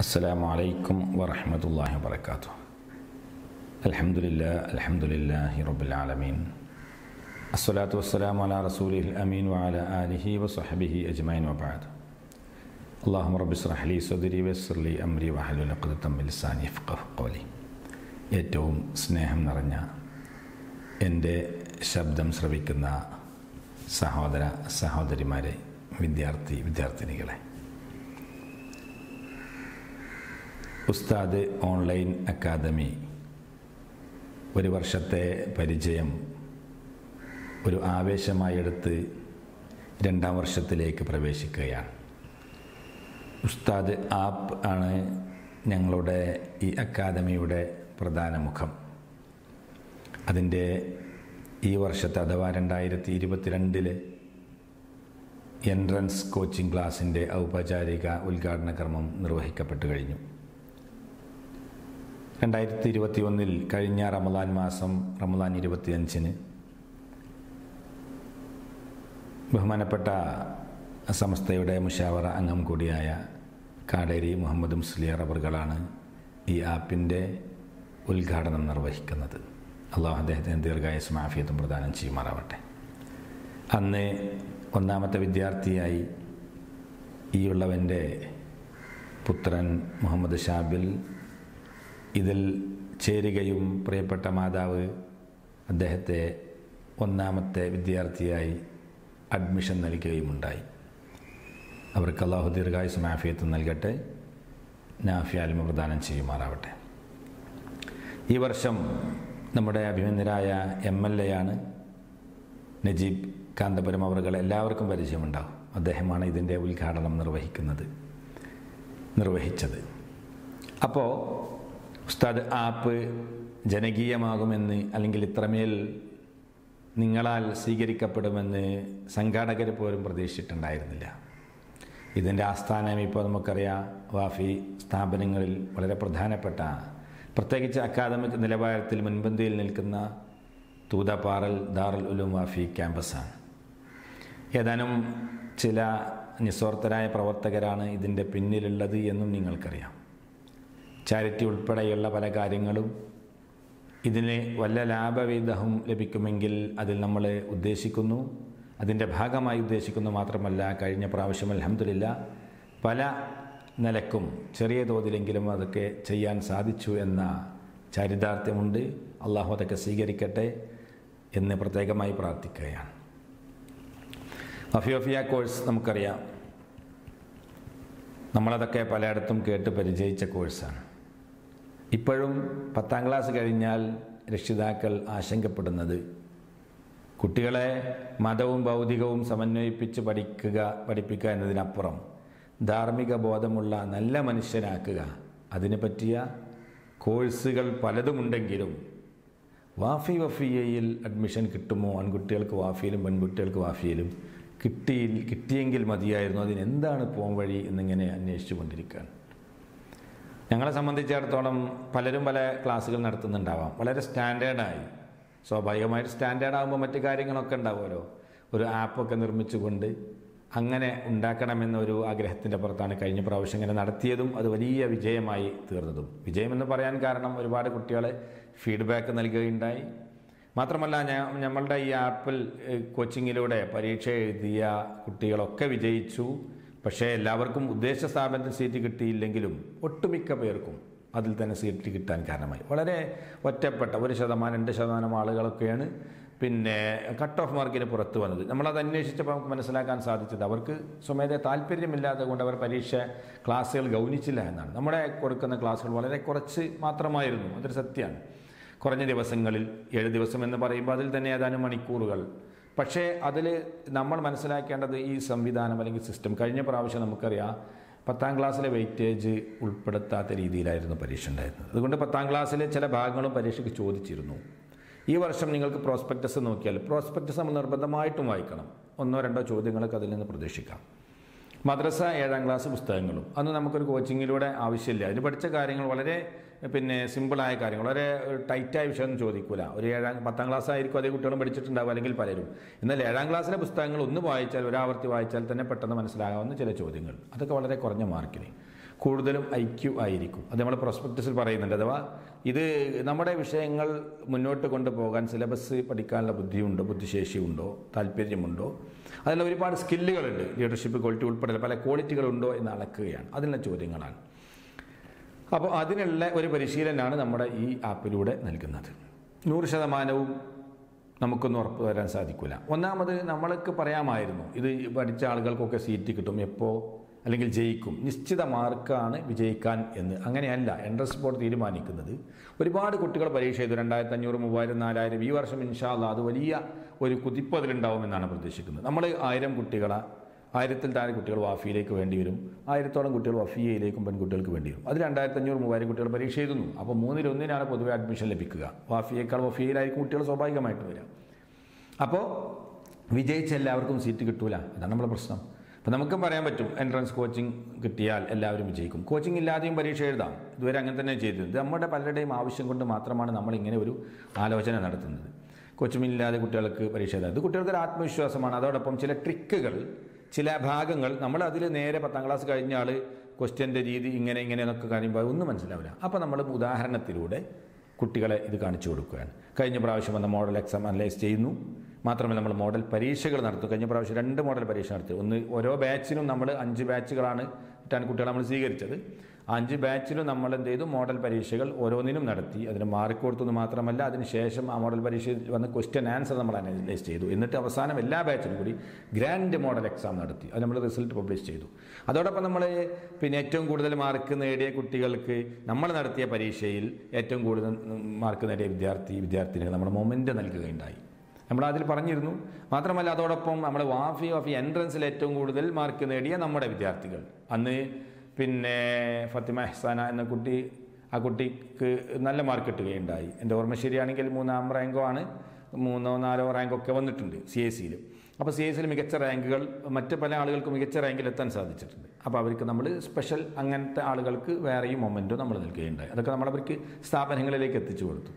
السلام عليكم ورحمة الله وبركاته الحمد لله الحمد لله رب العالمين الصلاة والسلام على رسوله الأمين وعلى آله وصحبه أجمعين وبعد اللهم رب اشرح لي صدري ويسر لي أمري واحلل عقدة من لساني يفقه قولي ഏറ്റവും സ്നേഹം നിറഞ്ഞ എൻ്റെ ശബ്ദം ശ്രവിക്കുന്ന സഹോദര സഹോദരിമാരെ വിദ്യാർത്ഥി വിദ്യാർത്ഥിനികളെ ഉസ്താദ് ഓൺലൈൻ അക്കാദമി ഒരു വർഷത്തെ പരിചയം ഒരു ആവേശമായി എടുത്ത് രണ്ടാം വർഷത്തിലേക്ക് പ്രവേശിക്കുകയാണ് ഉസ്താദ് ആപ്പ് ആണ് ഞങ്ങളുടെ ഈ അക്കാദമിയുടെ പ്രധാന മുഖം അതിൻ്റെ ഈ വർഷത്തെ അഥവാ രണ്ടായിരത്തി ഇരുപത്തിരണ്ടിലെ എൻട്രൻസ് കോച്ചിങ് ക്ലാസിൻ്റെ ഔപചാരിക ഉദ്ഘാടന കർമ്മം നിർവഹിക്കപ്പെട്ടു കഴിഞ്ഞു രണ്ടായിരത്തി ഇരുപത്തി ഒന്നിൽ കഴിഞ്ഞ റമദാൻ മാസം റമദാൻ ഇരുപത്തിയഞ്ചിന് ബഹുമാനപ്പെട്ട സംസ്ഥയുടെ മുഷാവറ അംഗം കൂടിയായ കാടേരി മുഹമ്മദ് മുസ്ലിയർ അവർകളാണ് ഈ ആപ്പിൻ്റെ ഉദ്ഘാടനം നിർവഹിക്കുന്നത് അള്ളാഹു അദ്ദേഹത്തിന് ദീർഘായുസ് മാഫിയത്തും പ്രദാനം ചെയ്യുമാറാവട്ടെ അന്ന് ഒന്നാമത്തെ വിദ്യാർത്ഥിയായി ഈ ഉള്ളവൻ്റെ പുത്രൻ മുഹമ്മദ് ഷാബിൽ ഇതിൽ ചേരുകയും പ്രിയപ്പെട്ട മാതാവ് അദ്ദേഹത്തെ ഒന്നാമത്തെ വിദ്യാർത്ഥിയായി അഡ്മിഷൻ നൽകുകയുമുണ്ടായി അവർക്ക് അള്ളാഹു ദീർഘായുസ് മാഫിയത്ത് നൽകട്ടെ നാഫിയാലിമ പ്രദാനം ചെയ്യുമാറാവട്ടെ ഈ വർഷം നമ്മുടെ അഭിമന്യരായ എം എൽ എ ആണ് നജീബ് കാന്തപുരം അവറുകൾ എല്ലാവർക്കും പരിചയമുണ്ടാവും അദ്ദേഹമാണ് ഇതിൻ്റെ ഉദ്ഘാടനം നിർവഹിക്കുന്നത് നിർവഹിച്ചത് അപ്പോൾ ഉസ്താദ് ആപ്പ് ജനകീയമാകുമെന്ന് അല്ലെങ്കിൽ ഇത്രമേൽ നിങ്ങളാൽ സ്വീകരിക്കപ്പെടുമെന്ന് സംഘാടകർ പോലും പ്രതീക്ഷിച്ചിട്ടുണ്ടായിരുന്നില്ല ഇതിൻ്റെ ആസ്ഥാനം ഇപ്പോൾ നമുക്കറിയാം വാഫി സ്ഥാപനങ്ങളിൽ വളരെ പ്രധാനപ്പെട്ട പ്രത്യേകിച്ച് അക്കാദമിക് നിലവാരത്തിൽ മുൻപന്തിയിൽ നിൽക്കുന്ന തൂതപ്പാറൽ ദാറുൽ ഉലൂം വാഫി ക്യാമ്പസാണ് ഏതാനും ചില നിസ്വാർത്ഥരായ പ്രവർത്തകരാണ് ഇതിൻ്റെ പിന്നിലുള്ളത് എന്നും നിങ്ങൾക്കറിയാം ചാരിറ്റി ഉൾപ്പെടെയുള്ള പല കാര്യങ്ങളും ഇതിന് വല്ല ലാഭവിധം ലഭിക്കുമെങ്കിൽ അതിൽ നമ്മൾ ഉദ്ദേശിക്കുന്നു അതിൻ്റെ ഭാഗമായി ഉദ്ദേശിക്കുന്നു മാത്രമല്ല കഴിഞ്ഞ പ്രാവശ്യം അലഹമില്ല പല നിലക്കും ചെറിയ തോതിലെങ്കിലും അതൊക്കെ ചെയ്യാൻ സാധിച്ചു എന്ന ചാരിതാർത്ഥ്യമുണ്ട് അള്ളാഹു അതൊക്കെ സ്വീകരിക്കട്ടെ എന്ന് പ്രത്യേകമായി പ്രാർത്ഥിക്കുകയാണ് അഫിയോഫിയ കോഴ്സ് നമുക്കറിയാം നമ്മളതൊക്കെ പലയിടത്തും കേട്ട് പരിചയിച്ച കോഴ്സാണ് ഇപ്പോഴും പത്താം ക്ലാസ് കഴിഞ്ഞാൽ രക്ഷിതാക്കൾ ആശങ്കപ്പെടുന്നത് കുട്ടികളെ മതവും ഭൗതികവും സമന്വയിപ്പിച്ച് പഠിക്കുക പഠിപ്പിക്കുക എന്നതിനപ്പുറം ധാർമ്മിക ബോധമുള്ള നല്ല മനുഷ്യനാക്കുക അതിന് പറ്റിയ കോഴ്സുകൾ പലതുമുണ്ടെങ്കിലും വാഫി വഫിയയിൽ അഡ്മിഷൻ കിട്ടുമോ ആൺകുട്ടികൾക്ക് വാഫിയിലും പെൺകുട്ടികൾക്ക് വാഫിയിലും കിട്ടിയിൽ കിട്ടിയെങ്കിൽ മതിയായിരുന്നു അതിന് എന്താണ് പോം വഴി എന്നിങ്ങനെ അന്വേഷിച്ചു കൊണ്ടിരിക്കുകയാണ് ഞങ്ങളെ സംബന്ധിച്ചിടത്തോളം പലരും പല ക്ലാസ്സുകൾ നടത്തുന്നുണ്ടാവാം വളരെ സ്റ്റാൻഡേർഡായി സ്വാഭാവികമായിട്ട് സ്റ്റാൻഡേർഡ് ആകുമ്പോൾ മറ്റു കാര്യങ്ങളൊക്കെ ഉണ്ടാവുമല്ലോ ഒരു ആപ്പൊക്കെ നിർമ്മിച്ചുകൊണ്ട് അങ്ങനെ ഉണ്ടാക്കണമെന്ന ഒരു ആഗ്രഹത്തിൻ്റെ പുറത്താണ് കഴിഞ്ഞ പ്രാവശ്യം ഇങ്ങനെ നടത്തിയതും അത് വലിയ വിജയമായി തീർന്നതും വിജയമെന്ന് പറയാൻ കാരണം ഒരുപാട് കുട്ടികളെ ഫീഡ്ബാക്ക് നൽകുകയുണ്ടായി മാത്രമല്ല ഞാൻ നമ്മളുടെ ഈ ആപ്പിൽ കോച്ചിങ്ങിലൂടെ പരീക്ഷ എഴുതിയ കുട്ടികളൊക്കെ വിജയിച്ചു പക്ഷേ എല്ലാവർക്കും ഉദ്ദേശ സ്ഥാപനത്തിൽ സീറ്റ് കിട്ടിയില്ലെങ്കിലും ഒട്ടുമിക്ക പേർക്കും അതിൽ തന്നെ സീറ്റ് കിട്ടാൻ കാരണമായി വളരെ ഒറ്റപ്പെട്ട ഒരു ശതമാനം രണ്ട് ശതമാനം ആളുകളൊക്കെയാണ് പിന്നെ കട്ട് ഓഫ് മാർക്കിന് പുറത്ത് വന്നത് നമ്മളത് അന്വേഷിച്ചപ്പോൾ നമുക്ക് മനസ്സിലാക്കാൻ സാധിച്ചത് അവർക്ക് സ്വമേധ താല്പര്യമില്ലാതെ കൊണ്ട് അവർ പരീക്ഷ ക്ലാസ്സുകൾ ഗൗനിച്ചില്ല എന്നാണ് നമ്മുടെ കൊടുക്കുന്ന ക്ലാസ്സുകൾ വളരെ കുറച്ച് മാത്രമായിരുന്നു അതൊരു സത്യമാണ് കുറഞ്ഞ ദിവസങ്ങളിൽ ഏഴ് ദിവസം എന്ന് പറയുമ്പോൾ അതിൽ തന്നെ ഏതാനും മണിക്കൂറുകൾ പക്ഷേ അതിൽ നമ്മൾ മനസ്സിലാക്കേണ്ടത് ഈ സംവിധാനം അല്ലെങ്കിൽ സിസ്റ്റം കഴിഞ്ഞ പ്രാവശ്യം നമുക്കറിയാം പത്താം ക്ലാസ്സിലെ വെയിറ്റേജ് ഉൾപ്പെടുത്താത്ത രീതിയിലായിരുന്നു പരീക്ഷ ഉണ്ടായിരുന്നത് അതുകൊണ്ട് പത്താം ക്ലാസ്സിലെ ചില ഭാഗങ്ങളും പരീക്ഷയ്ക്ക് ചോദിച്ചിരുന്നു ഈ വർഷം നിങ്ങൾക്ക് പ്രോസ്പെക്ടസ് നോക്കിയാൽ പ്രോസ്പെക്ടസ് നമ്മൾ നിർബന്ധമായിട്ടും വായിക്കണം ഒന്നോ രണ്ടോ ചോദ്യങ്ങളൊക്കെ അതിൽ നിന്ന് പ്രതീക്ഷിക്കാം മദ്രസ ഏഴാം ക്ലാസ് പുസ്തകങ്ങളും അന്ന് നമുക്കൊരു കോച്ചിങ്ങിലൂടെ ആവശ്യമില്ല അതിന് പഠിച്ച കാര്യങ്ങൾ വളരെ പിന്നെ സിമ്പിളായ കാര്യങ്ങൾ വളരെ ടൈറ്റായ വിഷയമൊന്നും ചോദിക്കൂല ഒരു ഏഴാം പത്താം ക്ലാസ് ആയിരിക്കും അതേ കുട്ടികളും പഠിച്ചിട്ടുണ്ടാവും അല്ലെങ്കിൽ പലരും എന്നാൽ ഏഴാം ക്ലാസ്സിലെ പുസ്തകങ്ങൾ ഒന്ന് വായിച്ചാൽ ഒരാവർത്തി വായിച്ചാൽ തന്നെ പെട്ടെന്ന് മനസ്സിലാകാവുന്ന ചില ചോദ്യങ്ങൾ അതൊക്കെ വളരെ കുറഞ്ഞ മാർക്കിന് കൂടുതലും ഐക്യു ആയിരിക്കും അത് നമ്മൾ പ്രോസ്പെക്ടസിൽ പറയുന്നുണ്ട് അഥവാ ഇത് നമ്മുടെ വിഷയങ്ങൾ മുന്നോട്ട് കൊണ്ടുപോകാൻ സിലബസ് പഠിക്കാനുള്ള ബുദ്ധിയുണ്ടോ ബുദ്ധിശേഷിയുണ്ടോ താല്പര്യമുണ്ടോ അതിൽ ഒരുപാട് സ്കില്ലുകളുണ്ട് ലീഡർഷിപ്പ് ക്വാളിറ്റി ഉൾപ്പെടെ പല ക്വാളിറ്റികളുണ്ടോ എന്ന് അളക്കുകയാണ് അതിനുള്ള ചോദ്യങ്ങളാണ് അപ്പോൾ അതിനുള്ള ഒരു പരിശീലനമാണ് നമ്മുടെ ഈ ആപ്പിലൂടെ നൽകുന്നത് നൂറ് ശതമാനവും നമുക്കൊന്നും ഉറപ്പ് തരാൻ സാധിക്കില്ല ഒന്നാമത് നമ്മൾക്ക് പറയാമായിരുന്നു ഇത് പഠിച്ച ആളുകൾക്കൊക്കെ സീറ്റ് കിട്ടും എപ്പോൾ അല്ലെങ്കിൽ ജയിക്കും നിശ്ചിത മാർക്കാണ് വിജയിക്കാൻ എന്ന് അങ്ങനെയല്ല എൻട്രൻസ് ബോർഡ് തീരുമാനിക്കുന്നത് ഒരുപാട് കുട്ടികൾ പരീക്ഷ ചെയ്തു രണ്ടായിരത്തി അഞ്ഞൂറ് മൂവായിരം നാലായിരം ഈ വർഷം ഇൻഷാല്ല അത് വലിയ ഒരു കുതിപ്പ് അതിലുണ്ടാവുമെന്നാണ് പ്രതീക്ഷിക്കുന്നത് നമ്മൾ ആയിരം കുട്ടികളെ ആയിരത്തിൽ താഴെ കുട്ടികൾ വാഫിയിലേക്ക് വേണ്ടി വരും ആയിരത്തോളം കുട്ടികൾ വഫിയയിലേക്കും പെൺകുട്ടികൾക്ക് വേണ്ടി വരും അത് രണ്ടായിരത്തി അഞ്ഞൂറ് മൂവായിരം കുട്ടികൾ പരീക്ഷ എഴുതുന്നു അപ്പോൾ മൂന്നിലൊന്നിനാണ് പൊതുവെ അഡ്മിഷൻ ലഭിക്കുക വാഫിയേക്കാൾ വഫിയയിലായിരിക്കും കുട്ടികൾ സ്വാഭാവികമായിട്ട് വരിക അപ്പോൾ വിജയിച്ച എല്ലാവർക്കും സീറ്റ് കിട്ടൂല അതാണ് നമ്മുടെ പ്രശ്നം അപ്പോൾ നമുക്കും പറയാൻ പറ്റും എൻട്രൻസ് കോച്ചിങ് കിട്ടിയാൽ എല്ലാവരും വിജയിക്കും കോച്ചിങ് ഇല്ലാതെയും പരീക്ഷ എഴുതാം ഇതുവരെ അങ്ങനെ തന്നെ ചെയ്തത് ഇത് നമ്മുടെ പലരുടെയും ആവശ്യം കൊണ്ട് മാത്രമാണ് നമ്മൾ ഇങ്ങനെ ഒരു ആലോചന നടത്തുന്നത് കോച്ചിങ് ഇല്ലാതെ കുട്ടികൾക്ക് പരീക്ഷ എഴുതാം ഇത് കുട്ടികൾക്ക് ഒരു ആത്മവിശ്വാസമാണ് അതോടൊപ്പം ചില ട്രിക്കുകൾ ചില ഭാഗങ്ങൾ നമ്മൾ അതിൽ നേരെ പത്താം ക്ലാസ് കഴിഞ്ഞ ആൾ ക്വസ്റ്റ്യൻ്റെ രീതി ഇങ്ങനെ ഇങ്ങനെ എന്നൊക്കെ കഴിയുമ്പോൾ ഒന്നും മനസ്സിലാവില്ല അപ്പോൾ നമ്മൾ ഉദാഹരണത്തിലൂടെ കുട്ടികളെ ഇത് കാണിച്ചു കൊടുക്കുകയാണ് കഴിഞ്ഞ പ്രാവശ്യം വന്ന മോഡൽ എക്സാം അനലൈസ് ചെയ്യുന്നു മാത്രമല്ല നമ്മൾ മോഡൽ പരീക്ഷകൾ നടത്തും കഴിഞ്ഞ പ്രാവശ്യം രണ്ട് മോഡൽ പരീക്ഷ നടത്തി ഒന്ന് ഓരോ ബാച്ചിനും നമ്മൾ അഞ്ച് ബാച്ചുകളാണ് ഇട്ടാണ് കുട്ടികളെ നമ്മൾ സ്വീകരിച്ചത് ആ അഞ്ച് ബാച്ചിലും നമ്മൾ എന്ത് ചെയ്തു മോഡൽ പരീക്ഷകൾ ഓരോന്നിനും നടത്തി അതിന് മാർക്ക് കൊടുത്തെന്ന് മാത്രമല്ല അതിനുശേഷം ആ മോഡൽ പരീക്ഷയിൽ വന്ന ക്വസ്റ്റ്യൻ ആൻസർ നമ്മൾ അനലൈസ് ചെയ്തു എന്നിട്ട് അവസാനം എല്ലാ ബാച്ചിനും കൂടി ഗ്രാൻഡ് മോഡൽ എക്സാം നടത്തി അത് നമ്മൾ റിസൾട്ട് പബ്ലിഷ് ചെയ്തു അതോടൊപ്പം നമ്മൾ പിന്നെ ഏറ്റവും കൂടുതൽ മാർക്ക് നേടിയ കുട്ടികൾക്ക് നമ്മൾ നടത്തിയ പരീക്ഷയിൽ ഏറ്റവും കൂടുതൽ മാർക്ക് നേടിയ വിദ്യാർത്ഥി വിദ്യാർത്ഥിനികൾ നമ്മൾ മൊമെൻ്റ് നൽകുകയുണ്ടായി നമ്മൾ അതിൽ പറഞ്ഞിരുന്നു മാത്രമല്ല അതോടൊപ്പം നമ്മൾ വാഫി വാഫി എൻട്രൻസിൽ ഏറ്റവും കൂടുതൽ മാർക്ക് നേടിയ നമ്മുടെ വിദ്യാർത്ഥികൾ അന്ന് പിന്നെ ഫത്തിമ ഹസാന എന്ന കുട്ടി ആ കുട്ടിക്ക് നല്ല മാർക്ക് കിട്ടുകയുണ്ടായി എൻ്റെ ഓർമ്മ ശരിയാണെങ്കിൽ മൂന്നാം റാങ്കോ ആണ് മൂന്നോ നാലോ റാങ്കൊക്കെ വന്നിട്ടുണ്ട് സി എസ് സിയിൽ അപ്പോൾ സി എസ് സിയിൽ മികച്ച റാങ്കുകൾ മറ്റ് പല ആളുകൾക്ക് മികച്ച റാങ്കിൽ എത്താൻ സാധിച്ചിട്ടുണ്ട് അപ്പോൾ അവർക്ക് നമ്മൾ സ്പെഷ്യൽ അങ്ങനത്തെ ആളുകൾക്ക് വേറെയും മൊമെൻറ്റോ നമ്മൾ നൽകുകയുണ്ടായി അതൊക്കെ നമ്മളവർക്ക് സ്ഥാപനങ്ങളിലേക്ക് എത്തിച്ചു കൊടുത്തു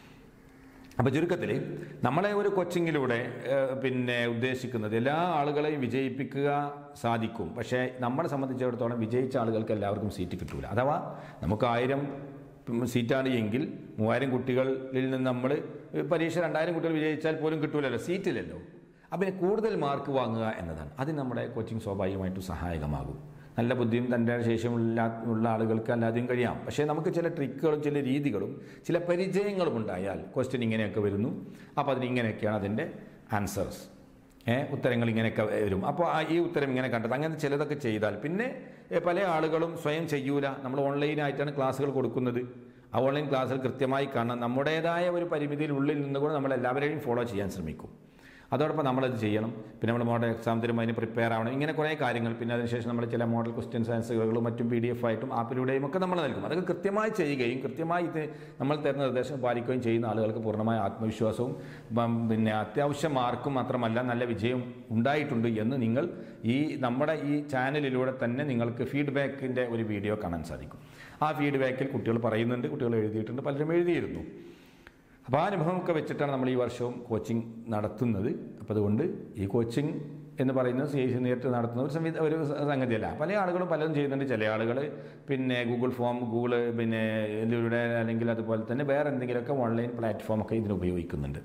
അപ്പോൾ ചുരുക്കത്തിൽ നമ്മളെ ഒരു കോച്ചിങ്ങിലൂടെ ഏഹ്, പിന്നെ ഉദ്ദേശിക്കുന്നത് എല്ലാ ആളുകളെയും വിജയിപ്പിക്കുക സാധിക്കും പക്ഷേ നമ്മളെ സംബന്ധിച്ചിടത്തോളം വിജയിച്ച ആളുകൾക്ക് എല്ലാവർക്കും സീറ്റ് കിട്ടൂല അഥവാ നമുക്ക് ആയിരം സീറ്റാണ് എങ്കിൽ മൂവായിരം കുട്ടികളിൽ നിന്ന് നമ്മൾ പരീക്ഷ രണ്ടായിരം കുട്ടികൾ വിജയിച്ചാൽ പോലും കിട്ടൂലല്ലോ സീറ്റില്ലല്ലോ അപ്പം പിന്നെ കൂടുതൽ മാർക്ക് വാങ്ങുക എന്നതാണ് അതിന് നമ്മുടെ കോച്ചിങ് സ്വാഭാവികമായിട്ടും സഹായകമാകും നല്ല ബുദ്ധിയും തൻ്റെ ശേഷമുള്ള ഉള്ള ആളുകൾക്ക് അല്ലാതെയും കഴിയാം പക്ഷേ നമുക്ക് ചില ട്രിക്കുകളും ചില രീതികളും ചില പരിചയങ്ങളും ഉണ്ടായാൽ ക്വസ്റ്റ്യൻ ഇങ്ങനെയൊക്കെ വരുന്നു അപ്പോൾ അതിന് ഇങ്ങനെയൊക്കെയാണ് അതിൻ്റെ ആൻസേഴ്സ് ഏ ഉത്തരങ്ങൾ ഇങ്ങനെയൊക്കെ വരും അപ്പോൾ ആ ഈ ഉത്തരം ഇങ്ങനെ കണ്ടത് അങ്ങനെ ചിലതൊക്കെ ചെയ്താൽ പിന്നെ ഏ, പല ആളുകളും സ്വയം ചെയ്യൂല നമ്മൾ ഓൺലൈനായിട്ടാണ് ക്ലാസ്സുകൾ കൊടുക്കുന്നത് ആ ഓൺലൈൻ ക്ലാസ്സുകൾ കൃത്യമായി കാണാൻ നമ്മുടേതായ ഒരു പരിമിതിയിൽ ഉള്ളിൽ നിന്നുകൊണ്ട് നമ്മൾ എല്ലാവരെയും ഫോളോ ചെയ്യാൻ ശ്രമിക്കും അതോടൊപ്പം നമ്മളത് ചെയ്യണം പിന്നെ നമ്മൾ മോഡൽ എക്സാമത്തിനും അതിന് പ്രിപ്പയർ ആവണം ഇങ്ങനെ കുറേ കാര്യങ്ങൾ പിന്നെ അതിനുശേഷം നമ്മൾ ചില മോഡൽ ക്വസ്റ്റ്യൻസ് ആൻസറുകളും മറ്റും പി ഡി എഫ് ആയിട്ടും ആപ്പിലൂടെയും ഒക്കെ നമ്മൾ നൽകും അതൊക്കെ കൃത്യമായി ചെയ്യുകയും കൃത്യമായി ഇത് നമ്മൾ തരുന്ന നിർദ്ദേശം പാലിക്കുകയും ചെയ്യുന്ന ആളുകൾക്ക് പൂർണ്ണമായ ആത്മവിശ്വാസവും ബം, പിന്നെ അത്യാവശ്യം മാർക്കും മാത്രമല്ല നല്ല വിജയം ഉണ്ടായിട്ടുണ്ട് എന്ന് നിങ്ങൾ ഈ നമ്മുടെ ഈ ചാനലിലൂടെ തന്നെ നിങ്ങൾക്ക് ഫീഡ്ബാക്കിൻ്റെ ഒരു വീഡിയോ കാണാൻ സാധിക്കും ആ ഫീഡ്ബാക്കിൽ കുട്ടികൾ പറയുന്നുണ്ട് കുട്ടികൾ എഴുതിയിട്ടുണ്ട് പലരും എഴുതിയിരുന്നു അപ്പോൾ ആ അനുഭവമൊക്കെ വെച്ചിട്ടാണ് നമ്മൾ ഈ വർഷവും കോച്ചിങ് നടത്തുന്നത് അപ്പോൾ അതുകൊണ്ട് ഈ കോച്ചിങ് എന്ന് പറയുന്നത് സി ഐ സി നേരിട്ട് നടത്തുന്ന ഒരു സംവിധ ഒരു സംഗതിയല്ല പല ആളുകളും പലതും ചെയ്യുന്നുണ്ട് ചില ആളുകൾ പിന്നെ ഗൂഗിൾ ഫോം ഗൂഗിൾ പിന്നെ ഇതിലൂടെ അല്ലെങ്കിൽ അതുപോലെ തന്നെ വേറെ എന്തെങ്കിലുമൊക്കെ ഓൺലൈൻ പ്ലാറ്റ്ഫോം ഒക്കെ ഇതിന് ഉപയോഗിക്കുന്നുണ്ട്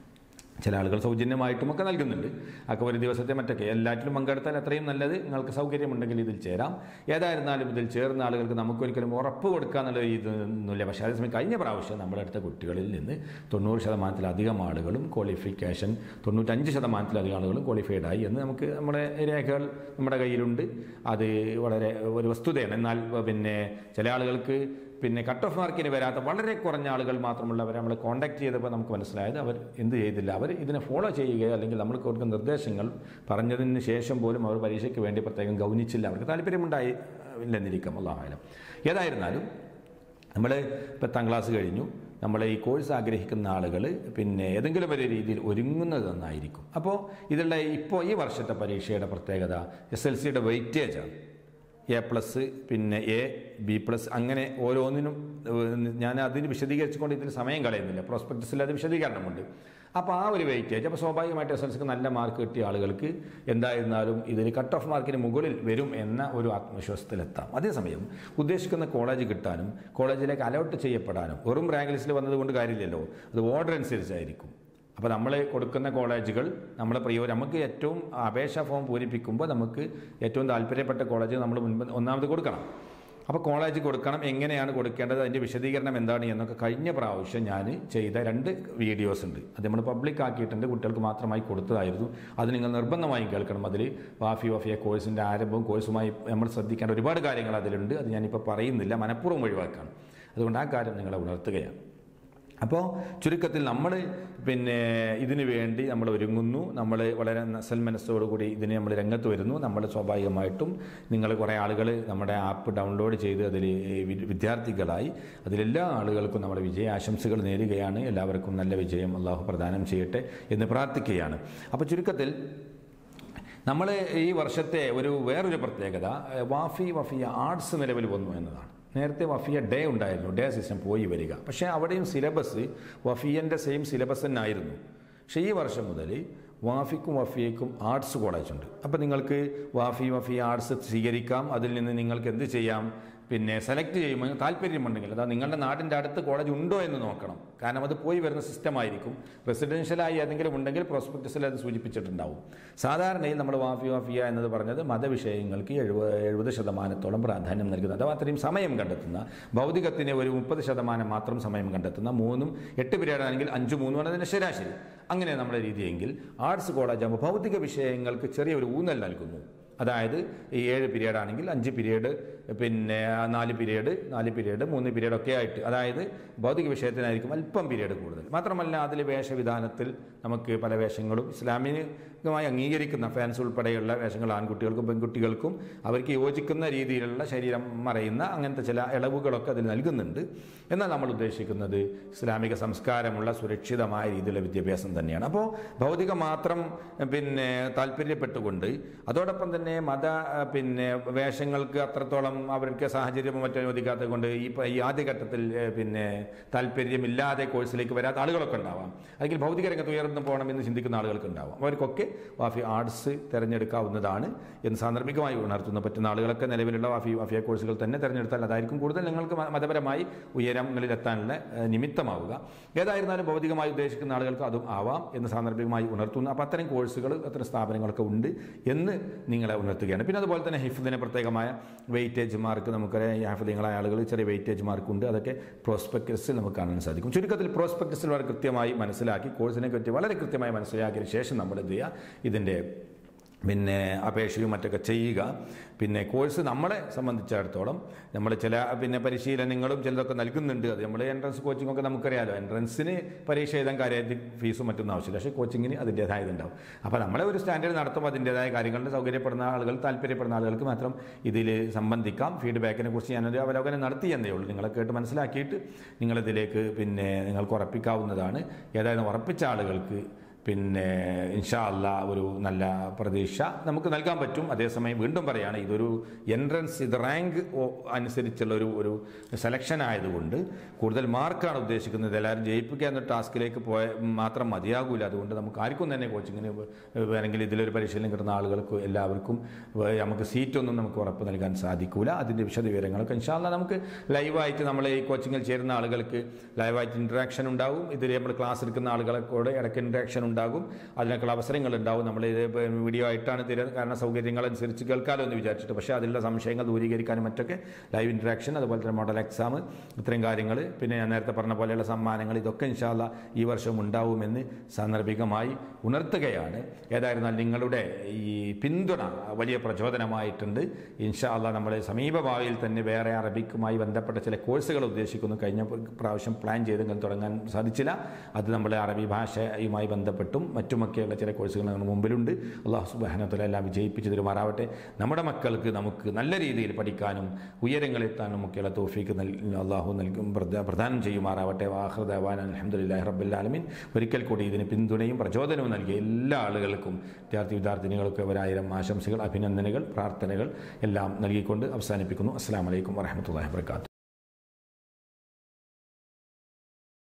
ചില ആളുകൾ സൗജന്യമായിട്ടും ഒക്കെ നൽകുന്നുണ്ട് ഒക്കെ ഒരു ദിവസത്തെ മറ്റൊക്കെ എല്ലാറ്റിലും പങ്കെടുത്താൽ അത്രയും നല്ലത് നിങ്ങൾക്ക് സൗകര്യമുണ്ടെങ്കിൽ ഇതിൽ ചേരാം ഏതായിരുന്നാലും ഇതിൽ ചേർന്ന ആളുകൾക്ക് നമുക്കൊരിക്കലും ഉറപ്പ് കൊടുക്കുക എന്നുള്ള ഇതൊന്നുമില്ല പക്ഷേ അതേസമയം കഴിഞ്ഞ പ്രാവശ്യം നമ്മുടെ അടുത്ത കുട്ടികളിൽ നിന്ന് തൊണ്ണൂറ് ശതമാനത്തിലധികം ആളുകളും ക്വാളിഫിക്കേഷൻ തൊണ്ണൂറ്റഞ്ച് ശതമാനത്തിലധികം ആളുകളും ക്വാളിഫൈഡ് ആയി എന്ന് നമുക്ക് നമ്മുടെ രേഖകൾ നമ്മുടെ കയ്യിലുണ്ട് അത് വളരെ ഒരു വസ്തുതയാണ് എന്നാൽ പിന്നെ ചില ആളുകൾക്ക് പിന്നെ കട്ട് ഓഫ് മാർക്കിന് വരാത്ത വളരെ കുറഞ്ഞ ആളുകൾ മാത്രമുള്ളവരെ നമ്മൾ കോൺടാക്ട് ചെയ്തപ്പോൾ നമുക്ക് മനസ്സിലായത് അവർ എന്ത് ചെയ്തില്ല അവർ ഇതിനെ ഫോളോ ചെയ്യുകയോ അല്ലെങ്കിൽ നമ്മൾ കൊടുക്കുന്ന നിർദ്ദേശങ്ങൾ പറഞ്ഞതിന് ശേഷം പോലും അവർ പരീക്ഷയ്ക്ക് വേണ്ടി പ്രത്യേകം ഗൗനിച്ചില്ല അവർക്ക് താല്പര്യമുണ്ടായി ഇല്ലെന്നിരിക്കാം അള്ളാഹായാലും ഏതായിരുന്നാലും നമ്മൾ പത്താം ക്ലാസ് കഴിഞ്ഞു നമ്മൾ ഈ കോഴ്സ് ആഗ്രഹിക്കുന്ന ആളുകൾ പിന്നെ ഏതെങ്കിലും ഒരു രീതിയിൽ ഒരുങ്ങുന്നത് നന്നായിരിക്കും അപ്പോൾ ഇതിലുള്ള ഇപ്പോൾ ഈ വർഷത്തെ പരീക്ഷയുടെ പ്രത്യേകത എസ് എൽ സിയുടെ വെയിറ്റേജാണ് എ പ്ലസ് പിന്നെ എ ബി പ്ലസ് അങ്ങനെ ഓരോന്നിനും ഏഹ്, ഞാൻ അതിന് വിശദീകരിച്ചുകൊണ്ട് ഇതിൽ സമയം കളയുന്നില്ല പ്രോസ്പെക്ടസിൽ അത് വിശദീകരണമുണ്ട് അപ്പോൾ ആ ഒരു വെയിറ്റേജ് അപ്പോൾ സ്വാഭാവികമായിട്ട് എസ് എൽ സിക്ക് നല്ല മാർക്ക് കിട്ടിയ ആളുകൾക്ക് എന്തായിരുന്നാലും ഇതിൽ കട്ട് ഓഫ് മാർക്കിന് മുകളിൽ വരും എന്ന ഒരു ആത്മവിശ്വാസത്തിലെത്താം അതേസമയം ഉദ്ദേശിക്കുന്ന കോളേജ് കിട്ടാനും കോളേജിലേക്ക് അലോട്ട് ചെയ്യപ്പെടാനും വെറും റാങ്ക് ലിസ്റ്റിൽ വന്നതുകൊണ്ട് കാര്യമില്ലല്ലോ അത് ഓർഡർ അനുസരിച്ചായിരിക്കും അപ്പോൾ നമ്മൾ കൊടുക്കുന്ന കോളേജുകൾ നമ്മൾ പ്രിയോ നമുക്ക് ഏറ്റവും അപേക്ഷാ ഫോം പൂരിപ്പിക്കുമ്പോൾ നമുക്ക് ഏറ്റവും താല്പര്യപ്പെട്ട കോളേജ് നമ്മൾ മുൻപ് ഒന്നാമത് കൊടുക്കണം അപ്പോൾ കോളേജ് കൊടുക്കണം എങ്ങനെയാണ് കൊടുക്കേണ്ടത് അതിൻ്റെ വിശദീകരണം എന്താണ് എന്നൊക്കെ കഴിഞ്ഞ പ്രാവശ്യം ഞാൻ ചെയ്ത രണ്ട് വീഡിയോസ് ഉണ്ട് അത് നമ്മൾ പബ്ലിക് ആക്കിയിട്ടുണ്ട് കുട്ടികൾക്ക് മാത്രമായി കൊടുത്തതായിരുന്നു അത് നിങ്ങൾ നിർബന്ധമായും കേൾക്കണം അതിൽ വാഫി വഫിയ കോഴ്സിൻ്റെ ആരംഭവും കോഴ്സുമായി നമ്മൾ ശ്രദ്ധിക്കേണ്ട ഒരുപാട് കാര്യങ്ങൾ അതിലുണ്ട് അത് ഞാനിപ്പോൾ പറയുന്നില്ല മനഃപൂർവ്വം ഒഴിവാക്കണം അതുകൊണ്ട് ആ കാര്യം നിങ്ങളെ ഉണർത്തുകയാണ് അപ്പോൾ ചുരുക്കത്തിൽ നമ്മൾ പിന്നെ ഇതിനു വേണ്ടി നമ്മൾ ഒരുങ്ങുന്നു നമ്മൾ വളരെ സൽമനസ്സോടുകൂടി ഇതിന് നമ്മൾ രംഗത്ത് വരുന്നു നമ്മൾ സ്വാഭാവികമായിട്ടും നിങ്ങൾ കുറേ ആളുകൾ നമ്മുടെ ആപ്പ് ഡൗൺലോഡ് ചെയ്ത് അതിൽ വിദ്യാർത്ഥികളായി അതിലെല്ലാ ആളുകൾക്കും നമ്മുടെ വിജയാശംസകൾ നേരുകയാണ് എല്ലാവർക്കും നല്ല വിജയം അള്ളാഹു പ്രദാനം ചെയ്യട്ടെ എന്ന് പ്രാർത്ഥിക്കുകയാണ് അപ്പോൾ ചുരുക്കത്തിൽ നമ്മൾ ഈ വർഷത്തെ ഒരു വേറൊരു പ്രത്യേകത ഏഹ്, വാഫി വഫിയ ആർട്സ് നിലവിൽ വന്നു എന്നതാണ് നേരത്തെ വഫിയ ഡേ ഉണ്ടായിരുന്നു ഡേ സിസ്റ്റം പോയി വരിക പക്ഷേ അവിടെയും സിലബസ് വഫിയൻ്റെ സെയിം സിലബസ് തന്നെ ആയിരുന്നു പക്ഷേ ഈ വർഷം മുതൽ വാഫിക്കും വഫിയക്കും ആർട്സ് കോളേജ് ഉണ്ട് അപ്പോൾ നിങ്ങൾക്ക് വാഫി വഫി ആർട്സ് സ്വീകരിക്കാം അതിൽ നിന്ന് നിങ്ങൾക്ക് എന്ത് ചെയ്യാം പിന്നെ സെലക്ട് ചെയ്യുമ്പോൾ താല്പര്യമുണ്ടെങ്കിൽ അതാ നിങ്ങളുടെ നാടിൻ്റെ അടുത്ത് കോളേജ് ഉണ്ടോ എന്ന് നോക്കണം കാരണം അത് പോയി വരുന്ന സിസ്റ്റം ആയിരിക്കും റെസിഡൻഷ്യലായി ഏതെങ്കിലും ഉണ്ടെങ്കിൽ പ്രോസ്പെക്ടസിൽ അത് സൂചിപ്പിച്ചിട്ടുണ്ടാവും സാധാരണയിൽ നമ്മൾ വാഫി വാഫിയ എന്നത് പറഞ്ഞത് മതവിഷയങ്ങൾക്ക് എഴുപത് എഴുപത് ശതമാനത്തോളം പ്രാധാന്യം നൽകുന്ന അഥവാ അത്രയും സമയം കണ്ടെത്തുന്ന ഭൗതികത്തിന് ഒരു മുപ്പത് ശതമാനം മാത്രം സമയം കണ്ടെത്തുന്ന മൂന്നും എട്ട് പീരീഡ് ആണെങ്കിൽ അഞ്ച് മൂന്നുമാണ് അതിൻ്റെ ശരാശരി അങ്ങനെ നമ്മുടെ രീതിയെങ്കിൽ ആർട്സ് കോളേജ് ആകുമ്പോൾ ഭൗതിക വിഷയങ്ങൾക്ക് ചെറിയൊരു ഊന്നൽ നൽകുന്നു അതായത് ഈ ഏഴ് പീരീഡ് ആണെങ്കിൽ അഞ്ച് പീരീഡ് പിന്നെ നാല് പീരീഡ് നാല് പീരീഡ് മൂന്ന് പീരീഡ് ഒക്കെ ആയിട്ട് അതായത് ഭൗതിക വിഷയത്തിനായിരിക്കും അല്പം പീരീഡ് കൂടുതൽ മാത്രമല്ല അതിൽ വേഷവിധാനത്തിൽ നമുക്ക് പല വേഷങ്ങളും ഇസ്ലാമികമായി അംഗീകരിക്കുന്ന ഫാൻസ് ഉൾപ്പെടെയുള്ള വേഷങ്ങൾ ആൺകുട്ടികൾക്കും പെൺകുട്ടികൾക്കും അവർക്ക് യോജിക്കുന്ന രീതിയിലുള്ള ശരീരം മറയുന്ന അങ്ങനത്തെ ചില ഇളവുകളൊക്കെ അതിൽ നൽകുന്നുണ്ട് എന്നാൽ നമ്മൾ ഉദ്ദേശിക്കുന്നത് ഇസ്ലാമിക സംസ്കാരമുള്ള സുരക്ഷിതമായ രീതിയിലുള്ള വിദ്യാഭ്യാസം തന്നെയാണ് അപ്പോൾ ഭൗതികം മാത്രം പിന്നെ താല്പര്യപ്പെട്ടുകൊണ്ട് അതോടൊപ്പം തന്നെ മത പിന്നെ വേഷങ്ങൾക്ക് അത്രത്തോളം അവർക്ക് സാഹചര്യമോ മറ്റോ അനുവദിക്കാത്തത് കൊണ്ട് ഈ പ- ഈ ആദ്യഘട്ടത്തിൽ ഏഹ്, പിന്നെ താല്പര്യമില്ലാതെ കോഴ്സിലേക്ക് വരാത്ത ആളുകളൊക്കെ ഉണ്ടാവാം അല്ലെങ്കിൽ ഭൗതിക രംഗത്ത് ഉയർന്നു പോകണമെന്ന് ചിന്തിക്കുന്ന ആളുകൾക്ക് ഉണ്ടാവാം അവർക്കൊക്കെ വാഫി ആർട്സ് തിരഞ്ഞെടുക്കാവുന്നതാണ് എന്ന് സാന്ദർഭികമായി ഉണർത്തുന്ന പറ്റുന്ന ആളുകളൊക്കെ നിലവിലുള്ള വാഫി വാഫിയ കോഴ്സുകൾ തന്നെ തിരഞ്ഞെടുത്താൽ അതായിരിക്കും കൂടുതൽ നിങ്ങൾക്ക് മ- മതപരമായി ഉയരങ്ങളിലെത്താനുള്ള ഏഹ്, നിമിത്തമാവുക ഏതായിരുന്നാലും ഭൗതികമായി ഉദ്ദേശിക്കുന്ന ആളുകൾക്ക് അതും ആവാം എന്ന് സാന്ദർഭികമായി ഉണർത്തുന്നു അപ്പോൾ അത്തരം കോഴ്സുകൾ അത്തരം സ്ഥാപനങ്ങളൊക്കെ ഉണ്ട് എന്ന് നിങ്ങളെ ഉണർത്തുകയാണ് പിന്നെ അതുപോലെ തന്നെ ഹിഫ്ദിന് പ്രത്യേകമായ വെയിറ്റേജ് മാർക്ക് നമുക്കറിയാം ഈ ഹാഫിലിങ്ങളായ ആളുകൾ ചെറിയ വെയിറ്റേജ് മാർക്ക് ഉണ്ട് അതൊക്കെ പ്രോസ്പെക്ടസിൽ നമുക്ക് കാണാൻ സാധിക്കും ചുരുക്കത്തിൽ പ്രോസ്പെക്ടസിൽ വളരെ കൃത്യമായി മനസ്സിലാക്കി കോഴ്സിനെ പറ്റി വളരെ കൃത്യമായി മനസ്സിലാക്കിയതിന് ശേഷം നമ്മൾ എന്ത് ചെയ്യുക ഇതിൻ്റെ പിന്നെ അപേക്ഷയും മറ്റൊക്കെ ചെയ്യുക പിന്നെ കോഴ്സ് നമ്മളെ സംബന്ധിച്ചിടത്തോളം നമ്മൾ ചില പിന്നെ പരിശീലനങ്ങളും ചിലതൊക്കെ നൽകുന്നുണ്ട് അത് നമ്മൾ എൻട്രൻസ് കോച്ചിങ് ഒക്കെ നമുക്കറിയാലോ എൻട്രൻസിന് പരീക്ഷ എഴുതാൻ കാര്യത്തിൽ ഫീസും മറ്റൊന്നും ആവശ്യമില്ല പക്ഷേ കോച്ചിങ്ങിന് അതിൻ്റേതായതുണ്ടാവും അപ്പോൾ നമ്മളെ ഒരു സ്റ്റാൻഡേർഡ് നടത്തുമ്പോൾ അതിൻ്റേതായ കാര്യങ്ങളിൽ സൗകര്യപ്പെടുന്ന ആളുകൾ താല്പര്യപ്പെടുന്ന ആളുകൾക്ക് മാത്രം ഇതിൽ സംബന്ധിക്കാം ഫീഡ്ബാക്കിനെ കുറിച്ച് ഞാനൊരു അവലോകനം നടത്തി എന്നേ ഉള്ളൂ നിങ്ങളെ കേട്ട് മനസ്സിലാക്കിയിട്ട് നിങ്ങളിതിലേക്ക് പിന്നെ നിങ്ങൾക്ക് ഉറപ്പിക്കാവുന്നതാണ് ഏതായാലും ഉറപ്പിച്ച ആളുകൾക്ക് പിന്നെ ഇൻഷാ അല്ല ഒരു നല്ല പ്രതീക്ഷ നമുക്ക് നൽകാൻ പറ്റും അതേസമയം വീണ്ടും പറയാണ് ഇതൊരു എൻട്രൻസ് ഇത് റാങ്ക് അനുസരിച്ചുള്ള ഒരു ഒരു സെലക്ഷൻ ആയതുകൊണ്ട് കൂടുതൽ മാർക്കാണ് ഉദ്ദേശിക്കുന്നത് എല്ലാവരും ജയിപ്പിക്കുക എന്ന ടാസ്കിലേക്ക് പോയ മാത്രം മതിയാകൂല അതുകൊണ്ട് നമുക്ക് ആർക്കും തന്നെ കോച്ചിങ്ങിന് വേണമെങ്കിൽ ഇതിലൊരു പരിശീലനം കിട്ടുന്ന ആളുകൾക്ക് എല്ലാവർക്കും വേ- നമുക്ക് സീറ്റൊന്നും നമുക്ക് ഉറപ്പ് നൽകാൻ സാധിക്കൂല അതിൻ്റെ വിശദ വിവരങ്ങളൊക്കെ ഇൻഷാല്ല നമുക്ക് ലൈവായിട്ട് നമ്മൾ ഈ കോച്ചിങ്ങിൽ ചേരുന്ന ആളുകൾക്ക് ലൈവായിട്ട് ഇൻട്രാക്ഷൻ ഉണ്ടാവും ഇതിൽ നമ്മൾ ക്ലാസ് എടുക്കുന്ന ആളുകളെ കൂടെ ഇടയ്ക്ക് ഇൻട്രാക്ഷൻ ഉണ്ടാകും അതിനൊക്കെയുള്ള അവസരങ്ങൾ ഉണ്ടാവും നമ്മൾ ഇത് വീഡിയോ ആയിട്ടാണ് തരുന്നത് കാരണം സൗകര്യങ്ങൾ അനുസരിച്ച് കേൾക്കാമല്ലോ എന്ന് വിചാരിച്ചിട്ട് പക്ഷേ അതിലുള്ള സംശയങ്ങൾ ദൂരീകരിക്കാനും മറ്റൊക്കെ ലൈവ് ഇൻട്രാക്ഷൻ അതുപോലെ തന്നെ മോഡൽ എക്സാം ഇത്രയും കാര്യങ്ങൾ പിന്നെ ഞാൻ നേരത്തെ പറഞ്ഞ പോലെയുള്ള സമ്മാനങ്ങൾ ഇതൊക്കെ ഇൻഷാല്ല ഈ വർഷം ഉണ്ടാവുമെന്ന് സാന്ദർഭികമായി ഉണർത്തുകയാണ് ഏതായിരുന്നാൽ നിങ്ങളുടെ ഈ പിന്തുണ വലിയ പ്രചോദനമായിട്ടുണ്ട് ഇൻഷാല്ല നമ്മൾ സമീപഭാവിയിൽ തന്നെ വേറെ അറബിക്കുമായി ബന്ധപ്പെട്ട ചില കോഴ്സുകൾ ഉദ്ദേശിക്കുന്നു കഴിഞ്ഞ പ്രാവശ്യം പ്ലാൻ ചെയ്തെങ്കിലും തുടങ്ങാൻ സാധിച്ചില്ല അത് നമ്മൾ അറബി ഭാഷയുമായി ബന്ധപ്പെട്ടും മറ്റുമൊക്കെയുള്ള ചില കോഴ്സുകൾ നമ്മുടെ മുമ്പിലുണ്ട് അള്ളാഹു സുബാനത്തുല എല്ലാം വിജയിപ്പിച്ചു തരുമാറാവട്ടെ നമ്മുടെ മക്കൾക്ക് നമുക്ക് നല്ല രീതിയിൽ പഠിക്കാനും ഉയരങ്ങളെത്താനും ഒക്കെയുള്ള തോഫീക്ക് നൽ അള്ളാഹു നൽകും പ്രദ- പ്രദാനം ചെയ്യുമാറാവട്ടെ വാഹൃദാൻ അലഹമുല്ലാ റബ്ബുല്ലാലമീൻ ഒരിക്കൽ കൂടി ഇതിന് പിന്തുണയും പ്രചോദനവും നൽകിയ എല്ലാ ആളുകൾക്കും വിദ്യാർത്ഥി വിദ്യാർത്ഥിനികൾക്ക് ഒരായിരം ആശംസകൾ അഭിനന്ദനങ്ങൾ പ്രാർത്ഥനകൾ എല്ലാം നൽകിക്കൊണ്ട് അവസാനിപ്പിക്കുന്നു അസ്സാം വലൈക്കും വാഹമത്തല്ലാ വാത്തു